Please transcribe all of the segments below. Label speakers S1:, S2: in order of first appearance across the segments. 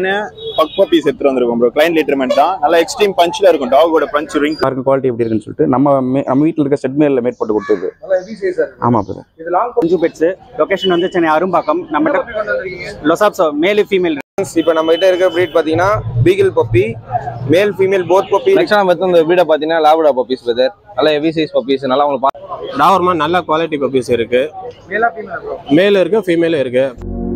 S1: குவாலிட்டியான pug puppies எடுத்துட்டு வந்திருக்கோம் ப்ரோ கிளைண்ட் லிட்டர்மெண்ட் தான் நல்லா எக்ஸ்ட்ரீம் பஞ்சில் இருக்கும் டாகோட பஞ்ச் ரிங்
S2: பாருங்க குவாலிட்டி எப்படி இருக்குன்னு சொல்லிட்டு நம்ம மே- நம்ம வீட்டில் இருக்க செட் மேல மேட் போட்டு கொடுத்தது
S3: நல்லா ஹெவி சைஸா இருக்கு
S2: ஆமா பிரதர்
S3: இது லாங்
S4: கொஞ்சம் பெட்ஸ் லொகேஷன் வந்து சென்னை அரும்பாக்கம் நம்மகிட்ட
S3: கொண்டு வந்திருக்கீங்க
S4: லொசாப்ஸோ மேலு ஃபீமேல்
S5: இப்போ நம்ம கிட்ட இருக்க ப்ரீட் பார்த்தீங்கன்னா beagle puppy male female both puppy
S6: next நம்ம வந்து இந்த வீடை பார்த்தீங்கன்னா லாபடா பப்பீஸ் பிரதர் நல்லா ஹெவி சைஸ் பப்பீஸ் நல்லா உங்களுக்கு
S7: டாவர்மா நல்ல குவாலிட்டி பப்பீஸ் இருக்கு
S3: மேலா ஃபீமேல் ப்ரோ
S7: மேல இருக்கு ஃபீமேலும் இருக்கு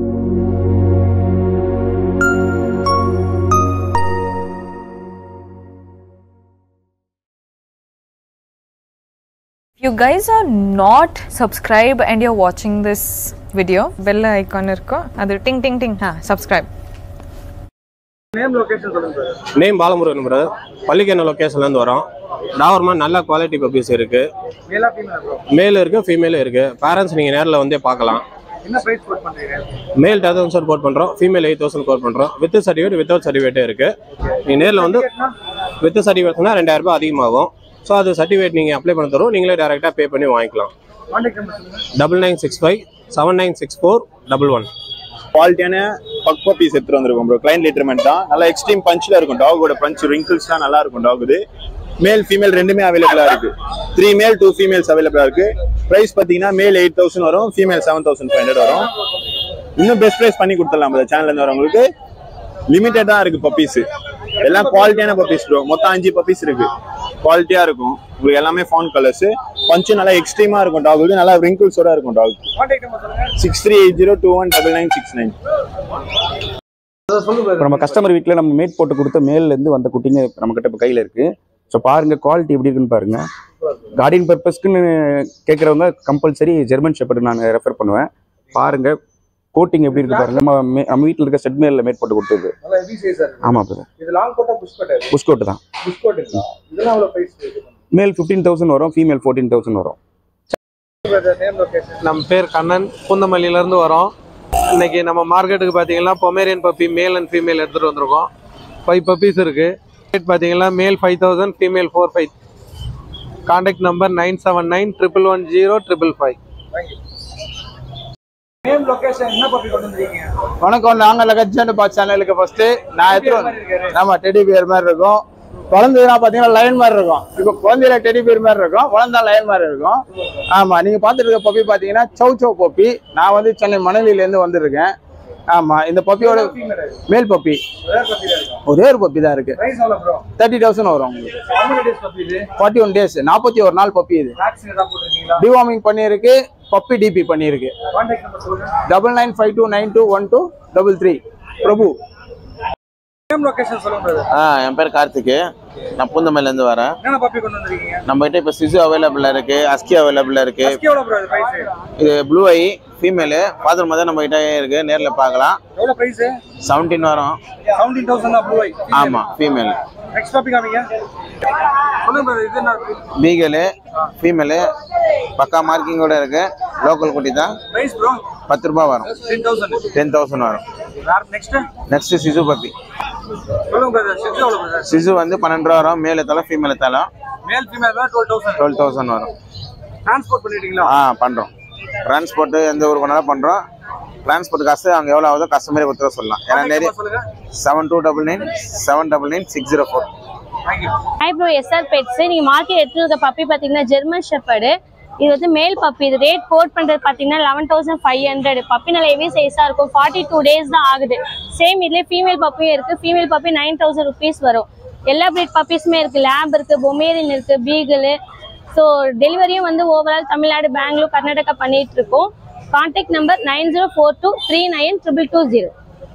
S8: If you guys are not subscribed and you're watching this video, bell icon irko, adu ting ting ting, ha, subscribe.
S3: Name location சொல்லுங்க brother.
S7: நேம் பாலமுருகன் பிரதர் பள்ளிக்கண்ண லொக்கேஷன்ல இருந்து வரோம் டாவர்மா நல்ல குவாலிட்டி பப்பீஸ் இருக்கு
S3: மேலா ஃபீமேல் ப்ரோ
S7: மேல இருக்கு ஃபீமேலும் இருக்கு பேரண்ட்ஸ் நீங்க நேர்ல வந்தே பார்க்கலாம்
S3: என்ன பிரைஸ் கோட் பண்றீங்க
S7: மேல் டென் தௌசண்ட் கோட் பண்றோம் ஃபீமேல் எயிட் தௌசண்ட் கோட் பண்றோம் வித் சர்டிஃபிகேட் வித்தவுட் சர்டிஃபிகேட்டே இருக்கு நீங்க நேர்ல வந்து வித் சர்டிஃபிகேட்னா ரெண்டாயிரம் ரூபாய் அதிகமாகும் ஸோ அது சர்டிஃபிகேட் நீங்க அப்ளை பண்ண தரும் நீங்களே டேரெக்டாக பே பண்ணி வாங்கிக்கலாம்
S3: கான்டாக்ட் நம்பர் சொல்லுங்க
S7: double nine six five seven nine six four double one
S1: குவாலிட்டியான பக் பப்பீஸ் எடுத்துட்டு வந்திருக்கோம் ப்ரோ கிளைண்ட் லிட்டர்மெண்ட் தான் நல்லா எக்ஸ்ட்ரீம் பஞ்சில் இருக்கும் டாகோட பஞ்ச் ரிங்கிள்ஸ்லாம் நல்லா இருக்கும் டாக் இது மேல் ஃபீமேல் ரெண்டுமே அவைலபிளா இருக்கு த்ரீ மேல் டூ ஃபீமேல்ஸ் அவைலபிளா இருக்கு பிரைஸ் பார்த்தீங்கன்னா மேல் எயிட் தௌசண்ட் வரும் female seven thousand five hundred வரும் இன்னும் பெஸ்ட் ப்ரைஸ் பண்ணி கொடுத்துடலாம் இந்த சேனல்ல இருந்து வரவங்களுக்கு லிமிட்டட் தான் இருக்கு பப்பீஸ் எல்லாம் குவாலிட்டியான பப்பீஸ் ப்ரோ மொத்தம் அஞ்சு பப்பீஸ் இருக்கு குவாலிட்டியா இருக்கும் உங்களுக்கு எல்லாமே ஃபோன் கலர்ஸ் பஞ்சும் நல்லா எக்ஸ்ட்ரீமா இருக்கும் டாக் இது நல்லா ரிங்கிள்ஸோட இருக்கும் டாக்
S3: கான்டாக்ட் நம்பர் சொல்லுங்க
S1: six three eight zero two one double nine six nine
S3: அதை சொல்லுங்க
S2: இப்போ நம்ம கஸ்டமர் வீட்டில் நம்ம மேட் போட்டு கொடுத்த மேல்ல இருந்து வந்த குட்டிங்க நம்ம கிட்ட இப்போ கையில் இருக்கு ஸோ பாருங்க குவாலிட்டி எப்படி இருக்குன்னு பாருங்க கார்டியன் பர்பஸ்க்குன்னு கேட்குறவங்க கம்பல்சரி ஜெர்மன் ஷெப்பர்டு நான் ரெஃபர் பண்ணுவேன் பாருங்க கோட்டிங் எப்படி இருக்கு பாருங்க நம்ம மே- நம்ம வீட்டில் இருக்க செட் மேல மேட் போட்டு கொடுத்தது
S3: நல்லா ஹெவி சைஸா இருக்கு
S2: ஆமா பிரதர்
S3: இது லாங் கோட்டா புஷ் கோட்டா
S2: புஷ்கோட்டு தான்
S3: புஷ் கோட் இருக்கா இதெல்லாம் அவ்வளவு பிரைஸ்
S2: மேல் ஃபிஃப்டீன் தௌசண்ட் வரும் ஃபீமேல் ஃபோர்டீன் தௌசண்ட் வரும்
S3: நேம் லொகேஷன்
S9: நம்ம பேர் கண்ணன் பூந்தமல்லியில இருந்து வரோம் இன்னைக்கு நம்ம மார்க்கெட்டுக்கு பார்த்தீங்கன்னா Pomeranian puppy male and female எடுத்துட்டு வந்திருக்கோம் ஃபைவ் பப்பீஸ் இருக்கு ரேட் பார்த்தீங்கன்னா male five thousand female four five contact number nine seven nine triple one zero triple five
S3: name location என்ன பப்பி கொண்டு வந்திருக்கீங்க
S5: வணக்கம் நாங்க லகஜன் பா சேனலுக்கு ஃபர்ஸ்ட் நான் எடுத்து ஆமா டெடி பியர் மாதிரி இருக்கும் குழந்தைனா பாத்தீங்கன்னா லைன் மாதிரி இருக்கும் இப்போ குழந்தையில டெடி பியர் மாதிரி இருக்கும் குழந்தை லைன் மாதிரி இருக்கும் ஆமா நீங்க பாத்துட்டு இருக்க பப்பி பாத்தீங்கன்னா சௌ சௌ பப்பி நான் வந்து சென்னை மணலில இருந்து வந்திருக்கேன் ஆமா இந்த பப்பியோட மேல் பப்பி
S3: வேற பப்பி தான் இருக்கும்
S5: ஒரே ஒரு பப்பி தான் இருக்கு
S3: பிரைஸ் எவ்வளவு ப்ரோ
S5: தேர்ட்டி தௌசண்ட் வரும் உங்களுக்கு
S3: how many days பப்பி இது
S5: ஃபார்ட்டி ஒன் டேஸ் நாற்பத்தி ஒரு நாள் பப்பி இது
S3: வேக்சின் ஏதாவது போட்டிருக்கீங்களா
S5: டிவார்மிங் பண்ணியிருக்கு பப்பி டிபி பண்ணியிருக்கு
S3: கான்டாக்ட் நம்பர் சொல்லுங்க
S5: double nine five two nine two one two double three Prabhu
S3: name location சொல்லுங்க பிரதர்
S6: ஆ என் பேர் கார்த்திக் நான் பூந்தமல்லிலேருந்து வரேன்
S3: என்னென்ன பப்பி கொண்டு வந்திருக்கீங்க
S6: நம்ம கிட்ட இப்போ சிசு அவைலபிளாக இருக்கு அஸ்கி அவைலபிளாக இருக்கு
S3: Husky எவ்வளவு ப்ரோ இது பிரைஸ்
S6: இது blue eye female father mother நம்ம கிட்ட இருக்கு நேரில் பார்க்கலாம்
S3: எவ்வளவு பிரைஸ்
S6: செவன்டீன் வரும்
S3: செவன்டீன் தௌசண்ட் தான் ப்ளூ ஐ
S6: ஆமாம் ஃபீமேல்
S3: நெக்ஸ்ட் பப்பி காமிங்க சொல்லுங்க பிரதர் இது என்ன
S6: பீகலு ஃபீமேலு பக்கா மார்க்கிங்கோட இருக்கு லோக்கல் குட்டி தான்
S3: பிரைஸ் ப்ரோ
S6: பத்து ரூபாய் வரும்
S3: டென் தௌசண்ட்
S6: டென் தௌசண்ட் வரும்
S3: வேற நெக்ஸ்ட்
S6: நெக்ஸ்ட் சிசு பப்பி
S3: சொல்லுங்க பிரதர் ஷெட் எவ்வளவு பிரதர்
S6: சிசு வந்து பன்னெண்டு ரூபா வரும் மேலே தலை ஃபீமேல் தலை
S3: male female twelve thousand
S6: twelve thousand வரும்
S3: டிரான்ஸ்போர்ட் பண்ணிட்டீங்களா
S6: ஆ பண்ணுறோம் டிரான்ஸ்போர்ட்டு எந்த ஊருக்கு வேணாலும் பண்ணுறோம் டிரான்ஸ்போர்ட் காசு அங்கே எவ்வளோ ஆகுதோ கஸ்டமரே கொடுத்துட சொல்லலாம் ஏன்னா நிறைய
S3: சொல்லுங்க
S6: seven two double nine seven double nine six zero four
S3: thank you
S10: hi bro SR pets நீங்க மார்க்கெட் எடுத்துட்டு இருக்க பப்பி பாத்தீங்கன்னா ஜெர்மன் ஷெப்பர்டு இது வந்து மேல் பப்பி இது ரேட் கோட் பண்றது பாத்தீங்கன்னா eleven thousand five hundred puppy நல்ல ஹெவி சைஸா இருக்கும் ஃபார்ட்டி டூ டேஸ் தான் ஆகுது சேம் இதுல ஃபீமேல் பப்பியும் இருக்கு female puppy nine thousand rupees வரும் எல்லா பிரீட் பப்பீஸுமே இருக்கு லேப் இருக்கு பொமேரியன் இருக்கு பீகிள் ஸோ டெலிவரியும் வந்து ஓவரால் தமிழ்நாடு பெங்களூர் கர்நாடகா பண்ணிட்டு இருக்கோம் contact number nine zero four two three nine triple two zero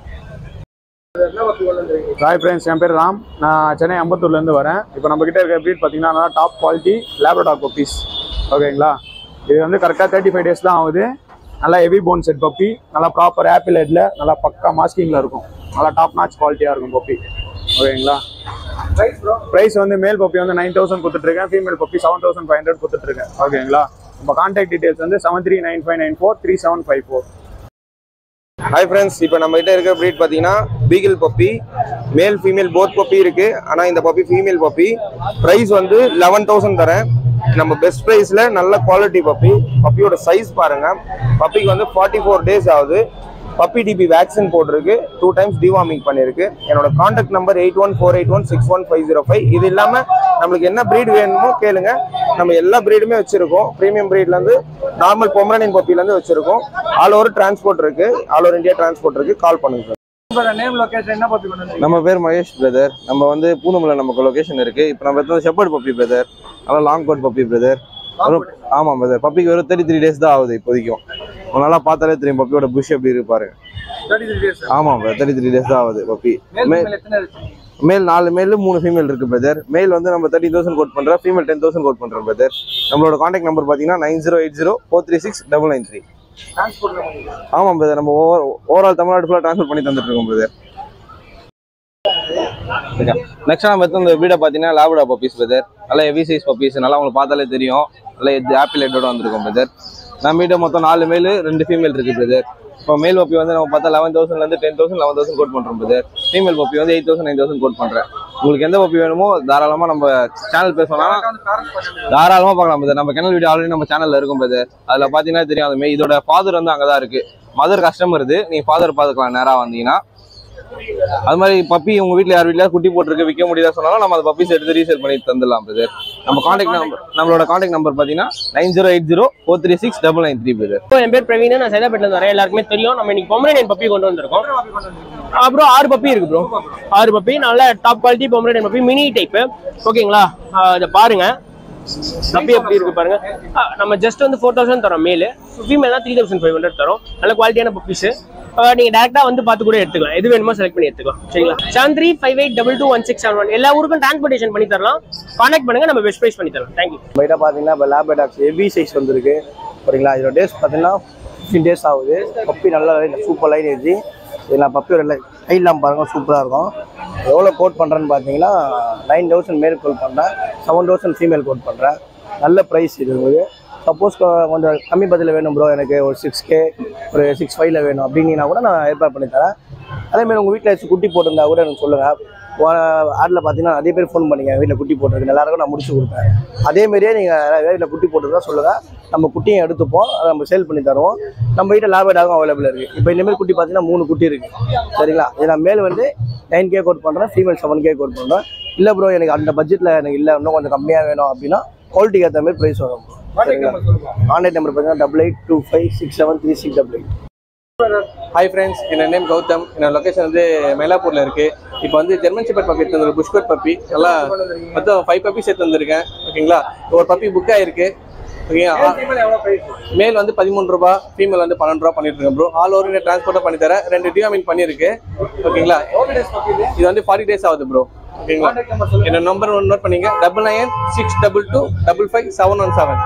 S3: என்ன பப்பி கொண்டு வந்திருக்கீங்க
S5: ஹாய் ஃப்ரெண்ட்ஸ் என் பேர் ராம் நான் சென்னை அம்பத்தூர்லேருந்து வரேன் இப்போ நம்ம கிட்ட இருக்க ப்ரீட் பார்த்தீங்கன்னா நல்லா டாப் குவாலிட்டி லேப்ரடாக் பப்பீஸ் ஓகேங்களா இது வந்து கரெக்டாக தேர்ட்டி ஃபைவ் டேஸ் தான் ஆகுது நல்லா ஹெவி போன் செட் பப்பி நல்லா ப்ராப்பர் ஆப்பிள் ஹெட்ல நல்லா பக்கா மாஸ்கிங்கில் இருக்கும் நல்லா டாப் நாச் குவாலிட்டியாக இருக்கும் பப்பி ஓகேங்களா
S3: பிரைஸ் ப்ரோ
S5: ப்ரைஸ் வந்து மேல் பப்பி வந்து நைன் தௌசண்ட் கொடுத்துட்ருக்கேன் female puppy seven thousand five hundred கொடுத்துட்ருக்கேன் ஓகேங்களா நம்ம கான்டாக்ட் டீடைல்ஸ் வந்து seven three nine five nine four three seven five four
S11: hi friends இப்போ நம்ம கிட்ட இருக்க ப்ரீட் பார்த்தீங்கன்னா beagle puppy male female both puppy இருக்கு ஆனால் இந்த பப்பி ஃபீமேல் பப்பி ப்ரைஸ் வந்து லெவன் தௌசண்ட் தரேன் நம்ம பெஸ்ட் ப்ரைஸில் நல்ல குவாலிட்டி பப்பி பப்பியோட சைஸ் பாருங்க பப்பிக்கு வந்து ஃபார்ட்டி ஃபோர் டேஸ் ஆகுது பப்பி டிபி வேக்சின் போட்டிருக்கு டூ டைம்ஸ் டிவார்மிங் பண்ணியிருக்கு என்னோட contact number eight one four eight one six one five zero five இது இல்லாமல் நம்மளுக்கு என்ன ப்ரீட் வேணுமோ கேளுங்க நம்ம எல்லா ப்ரீடுமே வச்சிருக்கோம் ப்ரீமியம் ப்ரீட்லேருந்து நார்மல் பொமரனியன் பப்பிலேருந்து வச்சிருக்கோம் ஆல் ஓவர் டிரான்ஸ்போர்ட் இருக்கு ஆல் ஓவர் இந்தியா டிரான்ஸ்போர்ட் இருக்கு கால் பண்ணுங்க சார்
S3: நேம் லொகேஷன் என்ன பப்பி கொண்டு
S11: நம்ம பேர் மகேஷ் பிரதர் நம்ம வந்து பூந்தமல்ல நமக்கு லொகேஷன் இருக்கு இப்போ நம்ம எத்தனை ஷெப்பர்ட் பப்பி பிரதர் நல்லா லாங் கோட் பப்பி பிரதர் ஆமாம் பிரதர் பப்பிக்கு வெறும் தேர்ட்டி த்ரீ டேஸ் தான் ஆகுது இப்போதைக்கும் உங்க நல்லா பார்த்தாலே தெரியும் பப்பியோட புஷ் எப்படி இருப்பாரு
S3: தேர்ட்டி த்ரீ டேஸ்
S11: ஆமாம் பிரதர் தேர்ட்டி த்ரீ டேஸ் தான் ஆகுது பப்பி
S3: மேல்
S11: மே-
S3: female எத்தனை இருக்கு
S11: மேல் நாலு மேல் மூணு ஃபீமேல் இருக்கு பிரதர் மேல் வந்து நம்ம தேர்ட்டி தௌசண்ட் கோட் பண்றோம் ஃபீமேல் டென் தௌசண்ட் கோட் பண்றோம் பிரதர் நம்மளோட காண்டாக்ட் நம்பர் பார்த்தீங்கன்னா nine zero eight zero four three six double nine three
S3: transport
S11: ஆமாம் பிரதர் நம்ம ஓவர் ஓவரால் தமிழ்நாடு ஃபுல்லாக ட்ரான்ஸ்ஃபர் பண்ணி தந்துட்டு இருக்கோம் பிரதர் நெக்ஸ்ட் நம்ம எடுத்து இந்த வீடை பார்த்தீங்கன்னா லேபடா பப்பீஸ் பிரதர் நல்ல ஹெவி சைஸ் பப்பீஸ் நல்லா உங்களுக்கு பார்த்தாலே தெரியும் நல்ல ஆப்பிள் ஹெட்டோட வந்திருக்கும் பிரதர் நம்ம வீட்டை மொத்தம் நாலு மேல் ரெண்டு ஃபீமேல் இருக்கு பிரதர் இப்போ மேல் பப்பி வந்து நம்ம பார்த்தா லெவன் தௌசண்ட்லேருந்து ten thousand eleven thousand quote பண்ணுறோம் பிரதர் ஃபீமேல் பப்பி வந்து eight thousand nine thousand quote பண்ணுறேன் உங்களுக்கு எந்த பப்பி வேணுமோ தாராளமாக நம்ம சேனல் பேர் சொன்னா தாராளமாக பார்க்கலாம் பிரதர் நம்ம கிணல் வீடியோ ஆல்ரெடி நம்ம சேனலில் இருக்கும் பிரதர் அதில் பார்த்தீங்கன்னா தெரியும் அந்த மே இதோட ஃபாதர் வந்து அங்கே தான் இருக்கு மதர் கஸ்டமர் இது நீங்கள் ஃபாதர் பார்த்துக்கலாம் நேராக வந்தீங்கன்னா அது மாதிரி பப்பி உங்க வீட்ல யார் வீட்லயா குட்டி போட்டுருக்கு விற்க முடியல சொன்னாலும் நம்ம அந்த பப்பீஸ் எடுத்து ரீசேல் பண்ணி தந்துடலாம் பிரதர் நம்ம காண்டாக்ட் நம்பர் நம்மளோட காண்டாக்ட் நம்பர் பாத்தீங்கன்னா nine zero eight zero four three six double nine three brother
S12: இப்போ என் பேர் பிரவீன் நான் சைதாப்பேட்ல இருந்து வரேன் எல்லாருக்குமே தெரியும் நம்ம இன்னைக்கு பொமரேனியன் பப்பி கொண்டு வந்திருக்கோம் அப்புறம் ஆறு பப்பி இருக்கு ப்ரோ ஆறு பப்பி நல்ல top quality Pomeranian puppy mini type ஓகேங்களா ஆஹ் இதை பாருங்க பப்பி எப்படி இருக்கு பாருங்க ஆஹ் நம்ம ஜஸ்ட் வந்து ஃபோர் தௌசண்ட் தரோம் male female three thousand five hundred தரோம் நல்ல குவாலிட்டியான பப்பீஸ் நீங்க டேரக்டா வந்து பார்த்து கூட எடுத்துக்கலாம் எது வேணுமோ செலக்ட் பண்ணி எடுத்துக்கலாம் சரிங்களா seven three five eight double two one six seven one எல்லா ஊருக்கும் டிரான்ஸ்போர்ட்டேஷன் பண்ணி தரலாம் கான்டாக்ட் பண்ணுங்க நம்ம பெஸ்ட் ப்ரைஸ் பண்ணி தரலாம் தேங்க்யூ
S5: பைட்டா பார்த்தீங்கன்னா இப்போ லேப் டாக்ஸ் ஹெவி சைஸ் வந்திருக்கு சரிங்களா இதோட டேஸ் பார்த்தீங்கன்னா ஃபிஃப்டீன் டேஸ் ஆகுது பப்பி நல்லா சூப்பர் லைன் ஏஜி இதில் பப்பியோட கையெல்லாம் பாருங்க சூப்பராக இருக்கும் எவ்வளோ கோட் பண்ணுறேன்னு பார்த்தீங்கன்னா நைன் தௌசண்ட் மேல் கோட் பண்ணுறேன் செவன் தௌசண்ட் ஃபீமேல் கோட் பண்ணுறேன் நல்ல ப்ரைஸ் இது உங்களுக்கு சப்போஸ் கொஞ்சம் கம்மி பதில் வேணும் ப்ரோ எனக்கு ஒரு சிக்ஸ் கே ஒரு சிக்ஸ் ஃபைவ்ல வேணும் அப்படின்னா கூட நான் ஏற்பாடு பண்ணி தரேன் அதேமாதிரி உங்கள் வீட்டில் ஏதாச்சும் குட்டி போட்டிருந்தா கூட எனக்கு சொல்லுங்கள் ஆடில் பார்த்தீங்கன்னா நிறைய பேர் ஃபோன் பண்ணீங்க வீட்டில் குட்டி போட்டிருக்கு எல்லாருக்கும் நான் முடிச்சு கொடுத்தேன் அதேமாரியே நீங்கள் வீட்டில் குட்டி போட்டிருந்தா சொல்லுங்கள் நம்ம குட்டியை எடுத்துப்போம் அதை நம்ம சேல் பண்ணி தருவோம் நம்ம வீட்டில் லேபேடாகவும் அவைலபிள் இருக்குது இப்போ இனிமேல் குட்டி பார்த்தீங்கன்னா மூணு குட்டி இருக்குது சரிங்களா இது நான் மேல் வந்து நைன் கே கோட் பண்ணுறேன் ஃபீமேல் செவன் கே கோட் பண்ணுறேன் இல்லை ப்ரோ எனக்கு அந்த பட்ஜெட்டில் எனக்கு இல்லை இன்னும் கொஞ்சம் கம்மியாக வேணும் அப்படின்னா குவாலிட்டிக்கு ஏற்ற மாதிரி ப்ரைஸ் வரும் சரிங்களா கான்டாக்ட் நம்பர் பார்த்தீங்கன்னா double eight two five six seven three six double eight
S9: hi friends என்னோட நேம் கௌதம் என்னோட லொகேஷன் வந்து மயிலாப்பூர்ல இருக்கு இப்போ வந்து ஜெர்மன் ஷெப்பர்ட் பப்பி எடுத்து வந்து புஷ்கோட் பப்பி நல்லா மொத்தம் ஃபைவ் பப்பீஸ் எடுத்து வந்திருக்கேன் ஓகேங்களா ஒரு பப்பி புக் ஆயிருக்கு ஓகேங்களா மேல் வந்து பதிமூணு ரூபா ஃபீமேல் வந்து பன்னெண்டு ரூபா பண்ணிட்டு இருக்கேன் ப்ரோ ஆல் ஓவர் டிரான்ஸ்போர்ட்டாக பண்ணி தரேன் ரெண்டு டிவாமின் பண்ணியிருக்கு ஓகேங்களா இது வந்து ஃபார்ட்டி டேஸ் ஆகுது ப்ரோ ஓகேங்களா என்னோட நம்பர் ஒன் நோட் பண்ணிங்க double nine six double two double five seven one seven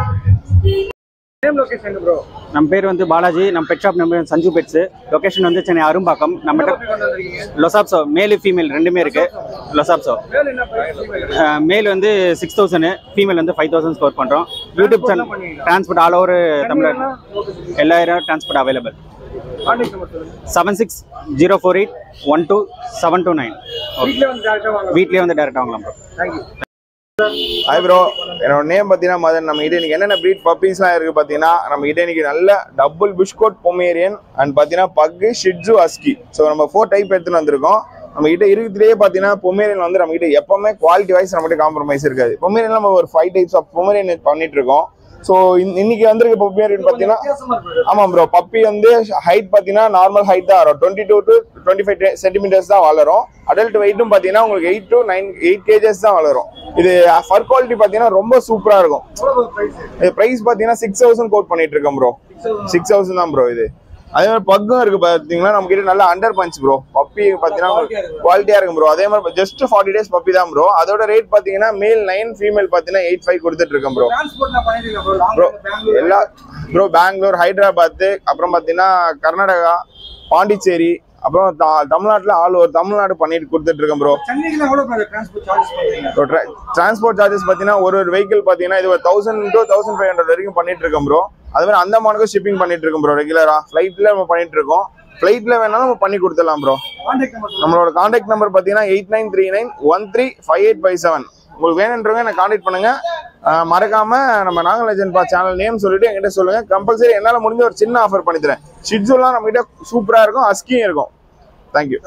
S3: name location bro
S4: நம்ம பேர் வந்து பாலாஜி நம்ம pet shop number Sanju pets location வந்து சென்னை அரும்பாக்கம் நம்மகிட்ட
S3: கொண்டு வந்திருக்கீங்க
S4: லொசாப்ஸோ மேலு ஃபீமேல் ரெண்டுமே இருக்கு லொசாப்ஸோ
S3: மேல் என்ன பிரைஸ்
S4: மேல் வந்து சிக்ஸ் தௌசண்ட் ஃபீமேல் வந்து ஃபைவ் தௌசண்ட் ஸ்கோர் பண்ணுறோம் YouTube channel transport all over Tamil Nadu எல்லாயிரம் டிரான்ஸ்போர்ட் அவைலபிள்
S3: கான்டாக்ட் நம்பர் சொல்லுங்க
S4: seven six zero four eight one two seven two nine
S3: வீட்லயே வந்து டேரக்டா வாங்க
S4: வீட்லேயே வந்து டேரெக்டாக வாங்கலாம் ப்ரோ
S3: தேங்க்யூ
S1: ஹாய் ப்ரோ என்னோட நேம் பார்த்தீங்கன்னா மதன் நம்ம கிட்ட இன்னைக்கு என்னென்ன ப்ரீட் பப்பீஸ்லாம் இருக்கு பார்த்தீங்கன்னா நம்ம கிட்ட இன்னைக்கு நல்ல டபுள் புஷ்கோட் பொமேரியன் அண்ட் பார்த்தீங்கன்னா பக்கு ஷிட்ஜு அஸ்கி ஸோ நம்ம ஃபோர் டைப் எடுத்துன்னு வந்திருக்கோம் நம்ம கிட்ட இருக்கிறதுலேயே பார்த்தீங்கன்னா பொமேரியன் வந்து நம்ம கிட்ட எப்பவுமே குவாலிட்டி வைஸ் நம்ம கிட்ட காம்ப்ரமைஸ் இருக்காது பொமேரியன் நம்ம ஒரு ஃபைவ் டைப்ஸ் ஆஃப் பொமேரியன் பண்ணிட்டு இருக்கோம் ஸோ இன்னைக்கு வந்திருக்க பொமேரியன் பார்த்தீங்கன்னா ஆமாம் ப்ரோ பப்பி வந்து ஹைட் பார்த்தீங்கன்னா நார்மல் ஹைட் தான் வரும் twenty two to twenty five centimetres தான் வளரும் அடல்ட் வெயிட்டும் பார்த்தீங்கன்னா உங்களுக்கு eight to nine eight kgs தான் வளரும் இது ஃபர் குவாலிட்டி பார்த்தீங்கன்னா ரொம்ப சூப்பராக இருக்கும் இது ப்ரைஸ் பார்த்தீங்கன்னா சிக்ஸ் தௌசண்ட் கோட் பண்ணிட்டு இருக்கேன் ப்ரோ சிக்ஸ் தௌசண்ட் தான் ப்ரோ இது அதே மாதிரி பக்கும் இருக்கு பார்த்தீங்கன்னா நம்ம கிட்ட நல்ல அண்டர் பஞ்ச் ப்ரோ பப்பி பார்த்தீங்கன்னா குவாலிட்டியா இருக்கும் ப்ரோ அதே மாதிரி ஜஸ்ட் ஃபார்ட்டி டேஸ் பப்பி தான் ப்ரோ அதோட ரேட் பார்த்தீங்கன்னா மேல் நைன் ஃபீமேல் பார்த்தீங்கன்னா எயிட் ஃபைவ் கொடுத்துட்டு இருக்கேன் ப்ரோ
S3: டிரான்ஸ்போர்ட்ல பண்ணிருக்கீங்க ப்ரோ
S1: ப்ரோ
S3: பெங்களூர்
S1: எல்லா ப்ரோ பெங்களூர் ஹைதராபாத் அப்புறம் பார்த்தீங்கன்னா கர்நாடகா பாண்டிச்சேரி அப்புறம் த- தமிழ்நாட்டுல ஆல் ஓவர் தமிழ்நாடு பண்ணிட்டு கொடுத்துட்டு இருக்கேன் ப்ரோ
S3: சென்னைக்கு எவ்வளவு டிரான்ஸ்போர்ட் சார்ஜஸ் பண்றீங்க
S1: டிரான்ஸ்போர்ட் சார்ஜஸ் பார்த்தீங்கன்னா ஒரு ஒரு வெஹிக்கிள் பார்த்தீங்கன்னா இது ஒரு thousand to thousand five hundred வரைக்கும் பண்ணிட்டு இருக்கோம் ப்ரோ அது மாதிரி அந்தமானுக்கும் ஷிப்பிங் பண்ணிட்டு இருக்கோம் ப்ரோ ரெகுலரா ஃப்ளைட்ல நம்ம பண்ணிட்டு இருக்கோம் ஃப்ளைட்ல வேணாலும் நம்ம பண்ணி கொடுத்துடலாம் ப்ரோ
S3: கான்டாக்ட் நம்பர்
S1: நம்மளோட காண்டாக்ட் நம்பர் பார்த்தீங்கன்னா eight nine three nine one three five eight five seven உங்களுக்கு வேணுன்றவங்க என்ன காண்டாக்ட் பண்ணுங்க அஹ் மறக்காம நம்ம நாகலஜன் பா சேனல் நேம் சொல்லிட்டு என்கிட்ட சொல்லுங்க கம்பல்சரி என்னால முடிஞ்ச ஒரு சின்ன ஆஃபர் பண்ணி தரேன் ஷிட்ஸுலாம் நம்ம கிட்ட சூப்பரா இருக்கும் அஸ்கியும் இருக்கும் தேங்க்யூ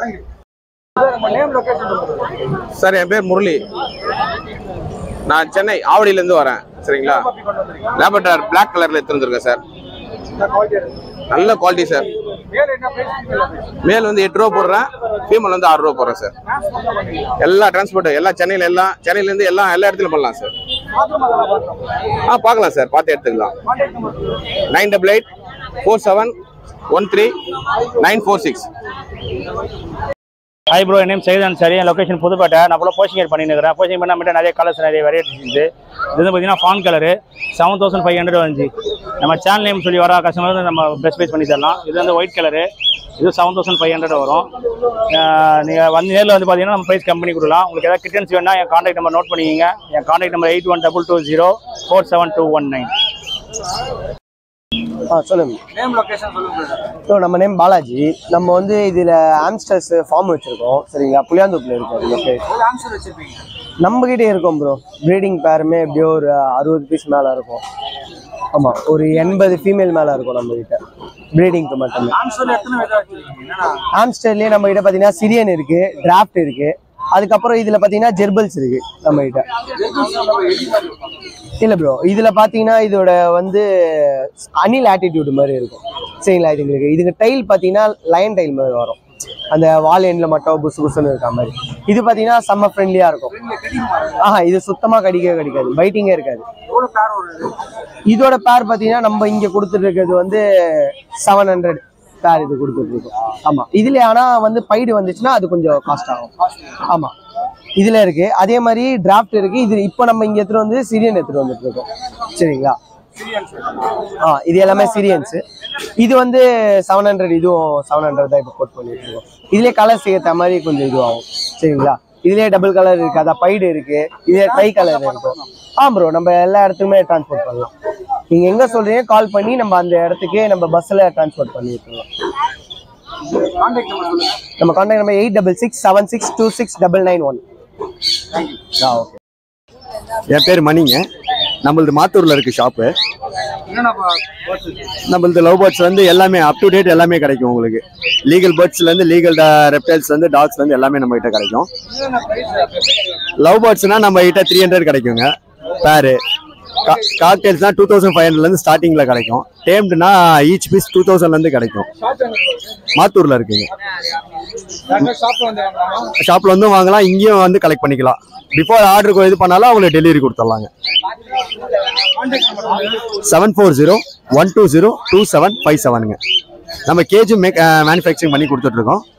S6: சார் என் பேர் முரளி நான் சென்னை ஆவடியிலேருந்து வரேன் சரிங்களா லேபட்டார் பிளாக் கலரில் எடுத்துருந்துருக்கேன் சார் நல்ல குவாலிட்டி சார் மேல் வந்து எட்டு ரூபா போடுறேன் ஃபீமேல் வந்து ஆறு ரூபா போடுறேன் சார் எல்லா டிரான்ஸ்போர்ட் எல்லா சென்னையில் எல்லாம் சென்னையிலேருந்து எல்லாம் எல்லா இடத்துலையும் பண்ணலாம் சார் ஆ பார்க்கலாம் சார் பார்த்து எடுத்துக்கலாம் nine double eight four seven one three nine four six
S13: hi bro என் நேம் சைதான் சரி என் லொக்கேஷன் புதுப்பேட்டை நான் போல போஸ்டிங் பண்ணிட்டு இருக்கிறேன் போஸ்டிங் பண்ண மட்டும் நிறைய கலர்ஸ் நிறைய வெரைட்டிஸ் இருக்குது இது வந்து பார்த்தீங்கன்னா fawn colour seven thousand five hundred வந்துச்சு நம்ம சேனல் நேம் சொல்லி வர கஸ்டமர் வந்து நம்ம பெஸ்ட் ப்ரைஸ் பண்ணி தரலாம் இது வந்து ஒயிட் கலரு இது செவன் தௌசண்ட் ஃபைவ் ஹண்ட்ரட் வரும் நீங்கள் வந்து நேரில் வந்து பார்த்தீங்கன்னா நம்ம ப்ரைஸ் கம்பெனி கொடுக்கலாம் உங்களுக்கு ஏதாவது கிட்டன்ஸ் வேணா என் காண்டாக்ட் நம்பர் நோட் பண்ணிக்கிங்க என் contact number eight one double two zero four seven two one nine
S14: ஆ சொல்லுங்க
S3: நேம் லொகேஷன் சொல்லுங்க
S14: ஸோ நம்ம நேம் பாலாஜி நம்ம வந்து இதில் ஆம்ஸ்டர்ஸ் ஃபார்ம் வச்சுருக்கோம் சரிங்களா புளியாந்தோப்பில் இருக்கு லொக்கே
S3: எவ்வளோ ஆன்சர் வச்சிருப்பீங்க
S14: நம்மகிட்டே இருக்கோம் ப்ரோ ப்ரீடிங் பேருமே எப்படியோ ஒரு அறுபது பீஸ் மேலே இருக்கும் ஆமாம் ஒரு எண்பது ஃபீமேல் மேலே இருக்கும் நம்மகிட்ட ப்ரீடிங்க்கு மட்டுமே
S3: ஆன்சர் எத்தனை விதம் வச்சிருக்கீங்க என்னன்னா
S14: ஆம்ஸ்டர்லேயே நம்ம கிட்ட பார்த்தீங்கன்னா சிரியன் இருக்கு டிராஃப்ட் இருக்கு அதுக்கப்புறம் இதில் பார்த்தீங்கன்னா ஜெர்பல்ஸ் இருக்கு நம்ம கிட்ட இல்லை ப்ரோ இதில் பார்த்தீங்கன்னா இதோட வந்து அனில் ஆட்டிடியூட் மாதிரி இருக்கும் சரிங்களா இதுங்களுக்கு இதுங்க டைல் பார்த்தீங்கன்னா லைன் டைல் மாதிரி வரும் அந்த வால் எண்ணில் மட்டும் புசு புசுன்னு இருக்க மாதிரி இது பார்த்தீங்கன்னா செம்ம ஃப்ரெண்ட்லியாக இருக்கும் ஆஹா இது சுத்தமாக கடிக்கவே கடிக்காது பைட்டிங்கே இருக்காது
S3: எவ்வளோ பேர் வருது
S14: இதோட பேர் பார்த்தீங்கன்னா நம்ம இங்கே கொடுத்துட்டு இருக்கிறது வந்து செவன் ஹண்ட்ரட் பேர் இது கொடுத்துட்டு இருக்கோம் ஆமாம் இதில் ஆனால் வந்து பைடு வந்துச்சுன்னா அது கொஞ்சம் காஸ்ட் ஆகும் ஆமாம் இதில் இருக்கு அதே மாதிரி டிராஃப்ட் இருக்கு இது இப்போ நம்ம இங்கே எடுத்துட்டு வந்து சிரியன் எடுத்துட்டு வந்துட்டு இருக்கோம் சரிங்களா ஆ இது எல்லாமே சிரியன்ஸ் இது வந்து செவன் ஹண்ட்ரட் இதுவும் செவன் ஹண்ட்ரட் தான் இப்போ கோட் பண்ணிட்டு இருக்கோம் இதுலேயே கலர்ஸ் ஏற்ற மாதிரி கொஞ்சம் இதுவாகும் சரிங்களா இதுலேயே டபுள் கலர் இருக்கு அதான் பைடு இருக்கு இதுலேயே ட்ரை கலர் இருக்கும் ஆ ப்ரோ நம்ம எல்லா இடத்துக்குமே டிரான்ஸ்போர்ட் பண்ணலாம் நீங்க எங்க சொல்றீங்க கால் பண்ணி நம்ம அந்த இடத்துக்கு நம்ம பஸ்ல டிரான்ஸ்போர்ட் பண்ணி விட்டுருவோம்
S3: கான்டாக்ட் நம்பர் சொல்லுங்க
S14: நம்ம contact number eight double six seven six two six double nine one ஆ ஓகே
S15: என் பேர் மணிங்க நம்மளது மாத்தூர்ல இருக்கு ஷாப்பு
S3: என்னென்ன பேர்ட்ஸ் இருக்கு
S15: நம்மளது லவ் பேர்ட்ஸ் வந்து எல்லாமே அப் டு டேட் எல்லாமே கிடைக்கும் உங்களுக்கு லீகல் பேர்ட்ஸ்ல இருந்து லீகல் ரெப்டைல்ஸ்ல இருந்து டாக்ஸ்ல இருந்து எல்லாமே நம்ம கிட்ட கிடைக்கும்
S3: என்னென்ன பிரைஸ்
S15: லவ் பேர்ட்ஸ்னா நம்ம கிட்ட த்ரீ ஹண்ட்ரட் கிடைக்குங்க பேரு காக்டெயில்ஸ்னா டூ தௌசண்ட் ஃபைவ் ஹண்ட்ரட்ல இருந்து ஸ்டார்டிங்ல கிடைக்கும் டேம்டுனா ஈச் பீஸ் டூ தௌசண்ட்ல இருந்து கிடைக்கும்
S3: ஷாப் எங்க இருக்கு
S15: மாத்தூர்ல இருக்குங்க
S3: டேரக்டா ஷாப்ல வந்து வாங்கலாமா
S15: ஷாப்ல வந்து வாங்கலாம் இங்கேயும் வந்து கலெக்ட் பண்ணிக்கலாம் பிஃபோர் ஆர்டருக்கு இது பண்ணாலும் அவங்களுக்கு டெலிவரி கொடுத்துடலாங்க
S3: கான்டாக்ட் நம்பர் சொல்லுங்க
S15: seven four zero one two zero two seven five செவனுங்க நம்ம கேஜி மேக் மேனுஃபேக்சரிங் பண்ணி கொடுத்துட்ருக்கோம்